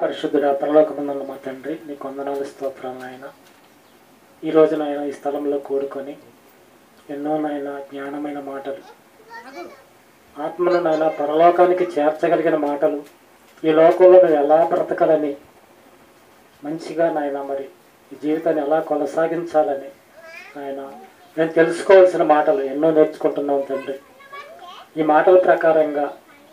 మహాపరిశుద్ధుడ పరలోకమందున్న మా తండ్రి నీ కొందనాలు స్తోత్రాలు నాయన ఈ రోజు నాయన ఈ స్థలంలో కూడుకొని ఎన్నో నాయన జ్ఞానమైన మాటలు ఆత్మను నాయన పరలోకానికి చేర్చగలిగిన మాటలు ఈ లోకంలో నువ్వు ఎలా బ్రతకాలని మంచిగా నాయన మరి ఈ జీవితాన్ని ఎలా కొనసాగించాలని ఆయన నేను తెలుసుకోవాల్సిన మాటలు ఎన్నో నేర్చుకుంటున్నాం తండ్రి ఈ మాటల ప్రకారంగా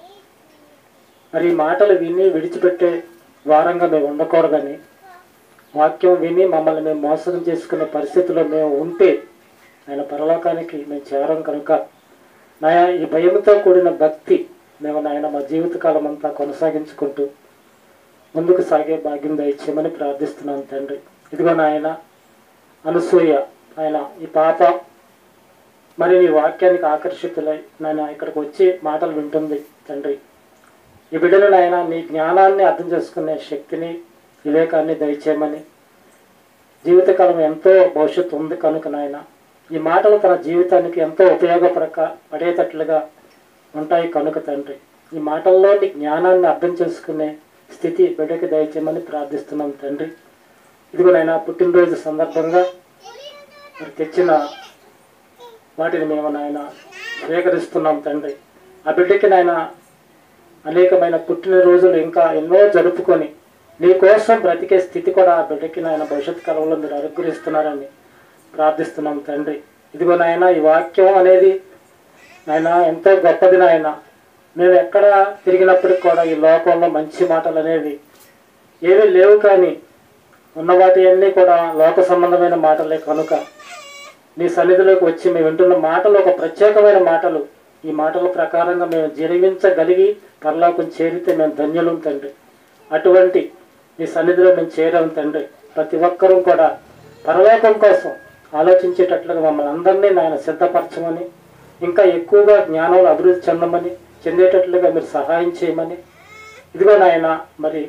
మరి ఈ మాటలు విని విడిచిపెట్టే వారంగా మేము ఉండకూడదని వాక్యం విని మమ్మల్ని మేము మోసం చేసుకునే పరిస్థితిలో మేము ఉంటే ఆయన పరలోకానికి మేము చేరం కనుక నాయ ఈ భయంతో కూడిన భక్తి మేము నాయన మా జీవితకాలం అంతా కొనసాగించుకుంటూ ముందుకు సాగే భాగ్యం దయచేయమని ప్రార్థిస్తున్నాను తండ్రి ఇదిగో నాయన అనసూయ ఆయన ఈ పాప మరి నీ వాక్యానికి ఆకర్షితులై నాయన ఇక్కడికి వచ్చి మాటలు వింటుంది తండ్రి ఈ బిడ్డను నాయన నీ జ్ఞానాన్ని అర్థం చేసుకునే శక్తిని వివేకాన్ని దయచేయమని జీవితకాలం ఎంతో భవిష్యత్తు ఉంది కనుక నాయన ఈ మాటలు తన జీవితానికి ఎంతో ఉపయోగపడక పడేటట్లుగా ఉంటాయి కనుక తండ్రి ఈ మాటల్లో నీ జ్ఞానాన్ని అర్థం చేసుకునే స్థితి బిడ్డకి దయచేయమని ప్రార్థిస్తున్నాం తండ్రి ఇదిగో నాయన పుట్టినరోజు సందర్భంగా మరి తెచ్చిన వాటిని మేము నాయన స్వీకరిస్తున్నాం తండ్రి ఆ బిడ్డకి నాయన అనేకమైన పుట్టినరోజులు ఇంకా ఎన్నో జరుపుకొని నీ కోసం బ్రతికే స్థితి కూడా ఆ బిడ్డకి నాయన భవిష్యత్ కాలంలో మీరు అనుగ్రహిస్తున్నారని ప్రార్థిస్తున్నాం తండ్రి ఇదిగో నాయన ఈ వాక్యం అనేది నాయన ఎంతో గొప్పది నాయన మేము ఎక్కడ తిరిగినప్పటికి కూడా ఈ లోకంలో మంచి మాటలు అనేవి ఏమీ లేవు కానీ ఉన్న వాటి అన్నీ కూడా లోక సంబంధమైన మాటలే కనుక నీ సన్నిధిలోకి వచ్చి మేము వింటున్న మాటలు ఒక ప్రత్యేకమైన మాటలు ఈ మాటల ప్రకారంగా మేము జీవించగలిగి పరలోకం చేరితే మేము ధన్యులం తండ్రి అటువంటి నీ సన్నిధిలో మేము చేరాం తండ్రి ప్రతి ఒక్కరూ కూడా పరలోకం కోసం ఆలోచించేటట్లుగా మమ్మల్ని అందరినీ నాయన సిద్ధపరచమని ఇంకా ఎక్కువగా జ్ఞానంలో అభివృద్ధి చెందమని చెందేటట్లుగా మీరు సహాయం చేయమని ఇదిగో నాయన మరి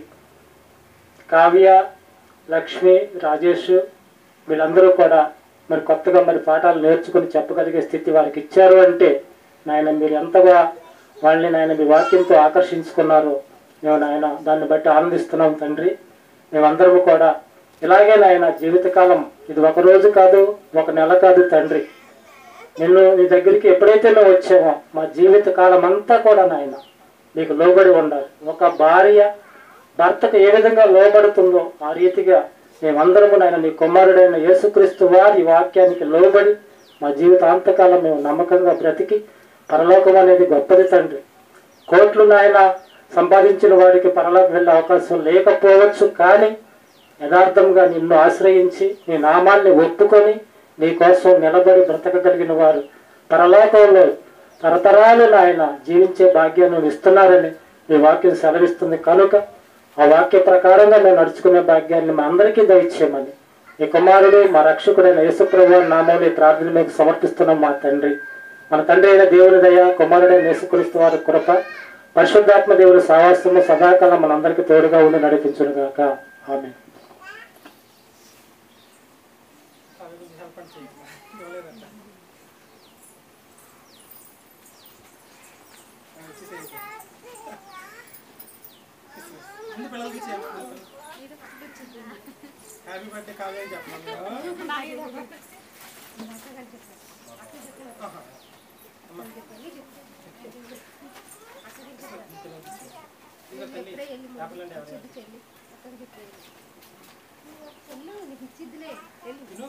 కావ్య లక్ష్మి రాజేష్ వీళ్ళందరూ కూడా మరి కొత్తగా మరి పాఠాలు నేర్చుకుని చెప్పగలిగే స్థితి వారికి ఇచ్చారు అంటే నాయన మీరు ఎంతగా వాళ్ళని నాయన మీ వాక్యంతో ఆకర్షించుకున్నారో మేము నాయన దాన్ని బట్టి ఆనందిస్తున్నాం తండ్రి మేమందరము కూడా ఇలాగే నాయన జీవితకాలం ఇది ఒక రోజు కాదు ఒక నెల కాదు తండ్రి నిన్ను నీ దగ్గరికి ఎప్పుడైతే మేము వచ్చామో మా జీవిత కాలం అంతా కూడా నాయన నీకు లోబడి ఉండాలి ఒక భార్య భర్తకు ఏ విధంగా లోబడుతుందో ఆ రీతిగా మేమందరము నాయన నీ కుమారుడైన యేసుక్రీస్తు వారి వాక్యానికి లోబడి మా జీవితాంతకాలం మేము నమ్మకంగా బ్రతికి పరలోకం అనేది గొప్పది తండ్రి కోట్లు నాయన సంపాదించిన వాడికి పరలోకి వెళ్ళే అవకాశం లేకపోవచ్చు కానీ యథార్థంగా నిన్ను ఆశ్రయించి నీ నామాన్ని ఒప్పుకొని నీ కోసం నిలబడి బ్రతకగలిగిన వారు పరలోకంలో తరతరాలు నాయన జీవించే భాగ్యాన్ని నువ్వు ఇస్తున్నారని ఈ వాక్యం సెలవిస్తుంది కనుక ఆ వాక్య ప్రకారంగా మేము నడుచుకునే భాగ్యాన్ని మా అందరికీ దయచేయమని ఈ కుమారుడు మా రక్షకుడైన యేసుప్రభు వారి నామంలో ఈ ప్రార్థన మీకు సమర్పిస్తున్నాం మా తండ్రి మన తండ్రి అయిన దేవుని దయ కుమారుడైన యేసుక్రీస్తు వారి కృప పరిశుద్ధాత్మ దేవుని సావాసము సదాకాలం మనందరికీ తోడుగా ఉండి నడిపించును గాక ఆమె ముందు పిల్లలకి చెప్పాలి హ్యాపీ బర్త్డే కావ్య అని చెప్పమన్నా చేపలండి ఎవరు తిను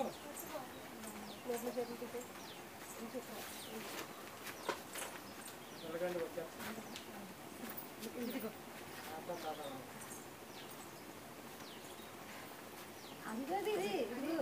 వెళ్ళకండి వచ్చేస్తాను అందరిది ఇది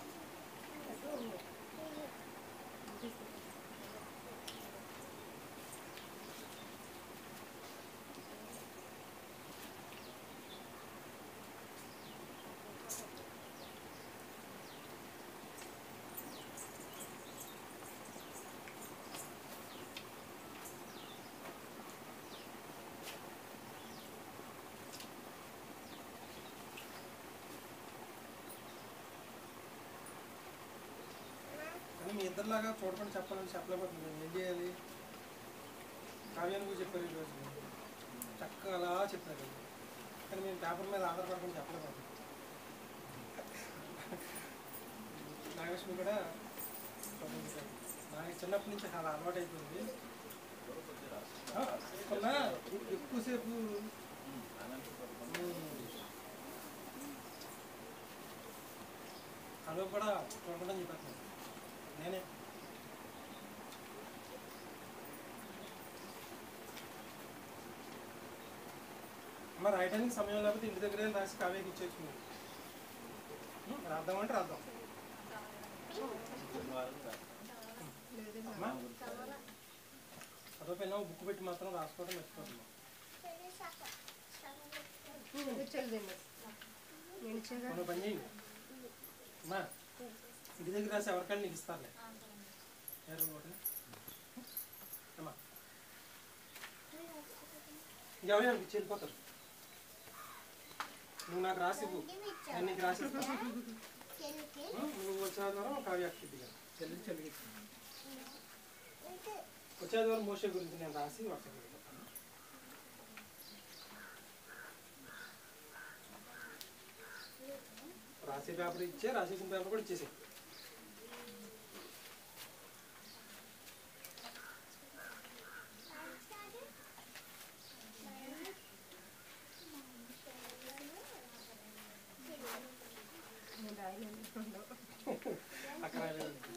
కానీ మీ ఇద్దరిలాగా చూడకుండా చెప్పాలని చెప్పలేకపోతుంది ఏం చేయాలి కావ్యాన్ని కూడా చెప్పారు ఈరోజు చక్కగా అలా చెప్పారు కానీ మేము పేపర్ మీద ఆధారపడకుండా చెప్పలేదు నాగలక్ష్మి కూడా పాపం నాకు చిన్నప్పటి నుంచి చాలా అలవాటు అయిపోయింది ఆ, కొన్నా ఎ- ఎక్కువసేపు ఉమ్, చదువు కూడా చూడకుండా చెప్పేస్తున్నాను నేనే అమ్మ రాయడానికి సమయం లేకపోతే ఇంటి దగ్గర రాసి కావ్యకి ఇచ్చేసి మీరు ఉం, రాద్దామంటే రాద్దాం అమ్మా చదవపోయినా బుక్ పెట్టి మాత్రం రాసుకోవడం మర్చిపోతున్నాం చెల్లింది నేను ఇచ్చేదా మనం పని చేయండి అమ్మా ఇంటి దగ్గర రాసి ఎవరికైనా నీకు ఇస్తారులే ఇరవై ఒకటి అమ్మా ఇంకెవరు అనిపించి వెళ్ళిపోతారు నువ్వు నాకు రాసి ఇవ్వు నేను నీకు రాసి ఇస్తాను ఉం, నువ్వు వచ్చే ఆదివారం కావ్య అక్కిద్దిగా చెల్లి చెల్లికి వచ్చే ఆదివారం మోసే గురించి నేను రాసి వాట్సాప్ పెడతాను రాసే పేపర్ ఇచ్చే రాసేసిన పేపర్ కూడా ఇచ్చేసి నేను రాయలేదు అక్కడ రాయలేదు.